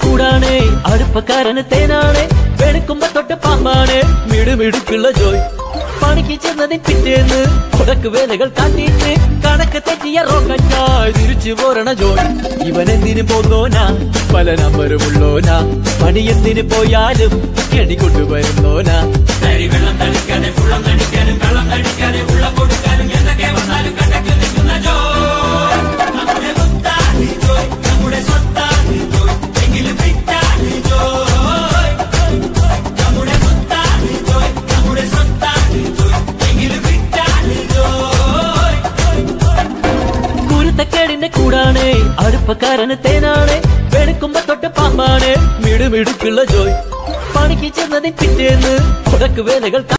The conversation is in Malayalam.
കൂടാണ് അടുപ്പക്കാരന് തേനാണ് വെളുക്കുമ്പോ തൊട്ട് പാമ്പാണ് മിടുമിടുക്കുള്ള ജോയ് പണിക്ക് ചെന്നതിൻ പിറ്റേന്ന് മുടക്ക് വേലകൾ കാട്ടിയിട്ട് കണക്ക് തെറ്റിയ റോക്കറ്റായി തിരിച്ചു പോരണ ജോയ് ഇവൻ എന്തിനു പോന്നോനാ പല നമ്പരുമുള്ളോനാ പണി എന്തിനു പോയാലും എടി കൊണ്ടുവരുന്നോനാ വെള്ളം തളിക്കാതെ ഫുള്ളം തടിക്കാനും കള്ളം തടിക്കാതെ ഉള്ള കൊടുക്കാനും എന്തൊക്കെ വന്നാലും കണ്ടക്ക് നിൽക്കുന്ന ജോയ് നമ്മുടെ മുത്താണ് ജോയ് നമ്മുടെ സ്വത്താണ് ജോയ് എങ്കിലും വിട്ടാണ് ജോയ് നമ്മുടെ മുത്താണ് ജോയ് നമ്മുടെ സ്വത്താണ് ജോയ് എങ്കിലും വിട്ടാണ് ജോയ് കുരുത്തക്കേടിന്റെ കൂടാണ് അടുപ്പക്കാരന് തേനാണ് വെളുക്കുമ്പോ തൊട്ട് പാമ്പാണ് മിടുമിടുക്കുള്ള ജോയ് പണിക്ക് ചെന്നതിൻ പിറ്റേന്ന് മുടക്ക് വേലകൾ